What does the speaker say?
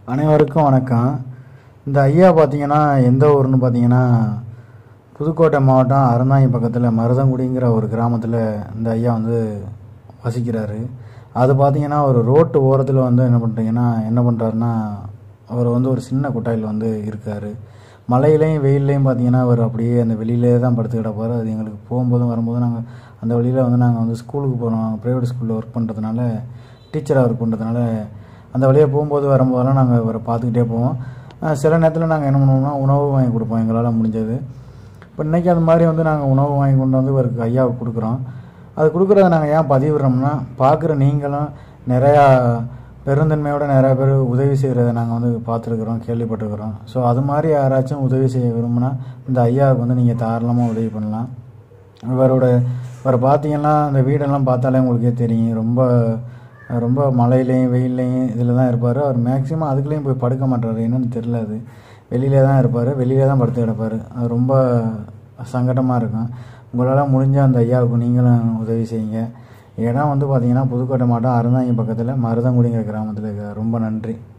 அனைவருக்கும் வணக்கம் இந்த ஐயா பார்த்தீங்கன்னா எந்த ஊர்னு பார்த்தீங்கன்னா புதுக்கோட்டை மாவட்டம் அறந்தாங்கி பக்கத்தில் மருதங்குடிங்கிற ஒரு கிராமத்தில் இந்த ஐயா வந்து வசிக்கிறாரு அது பார்த்தீங்கன்னா ஒரு ரோட்டு ஓரத்தில் வந்து என்ன பண்ணுறீங்கன்னா என்ன பண்ணுறாருன்னா அவர் வந்து ஒரு சின்ன குட்டாயில் வந்து இருக்கார் மழையிலையும் வெயில்லையும் பார்த்தீங்கன்னா அவர் அப்படியே அந்த வெளியிலே தான் படுத்து கிடப்பார் அது எங்களுக்கு போகும்போதும் வரும்போதும் நாங்கள் அந்த வழியில் வந்து நாங்கள் வந்து ஸ்கூலுக்கு போகிறோம் நாங்கள் ப்ரைவேட் ஸ்கூலில் ஒர்க் பண்ணுறதுனால டீச்சராக ஒர்க் பண்ணுறதுனால அந்த வழியாக போகும்போது வரும்போதெல்லாம் நாங்கள் இவரை பார்த்துக்கிட்டே போவோம் அஹ் சில நேரத்தில் நாங்கள் என்ன பண்ணுவோம்னா உணவு வாங்கி கொடுப்போம் எங்களால் முடிஞ்சது இப்போ இன்றைக்கி அது மாதிரி வந்து நாங்கள் உணவு வாங்கி கொண்டு வந்து இவருக்கு ஐயாவுக்கு கொடுக்குறோம் அது கொடுக்குறத நாங்கள் ஏன் பதிவிடுறோம்னா பார்க்குற நீங்களும் நிறையா பெருந்தன்மையோட நிறையா பேர் உதவி செய்கிறத நாங்கள் வந்து பார்த்துருக்குறோம் கேள்விப்பட்டிருக்கிறோம் ஸோ அது மாதிரி யாராச்சும் உதவி செய்ய விரும்புனா இந்த ஐயாவுக்கு வந்து நீங்கள் தாராளமாக உதவி பண்ணலாம் இவரோட இவரை பார்த்தீங்கன்னா இந்த வீடெல்லாம் பார்த்தாலே உங்களுக்கே தெரியும் ரொம்ப ரொம்ப மழையிலையும் வெயில்லையும் இதில் தான் இருப்பார் அவர் மேக்ஸிமம் அதுக்குள்ளேயும் போய் படுக்க மாட்டார் என்னன்னு தெரில அது வெளியிலே தான் இருப்பார் வெளியிலே தான் படுத்து கிடப்பார் அது ரொம்ப சங்கடமாக இருக்கும் உங்களால் முடிஞ்ச அந்த ஐயாவுக்கு நீங்களும் உதவி செய்யுங்க இடம் வந்து பார்த்தீங்கன்னா புதுக்கோட்டை மாவட்டம் அறந்தாங்கி பக்கத்தில் மருதங்குடிங்கிற கிராமத்தில் இருக்கார் ரொம்ப நன்றி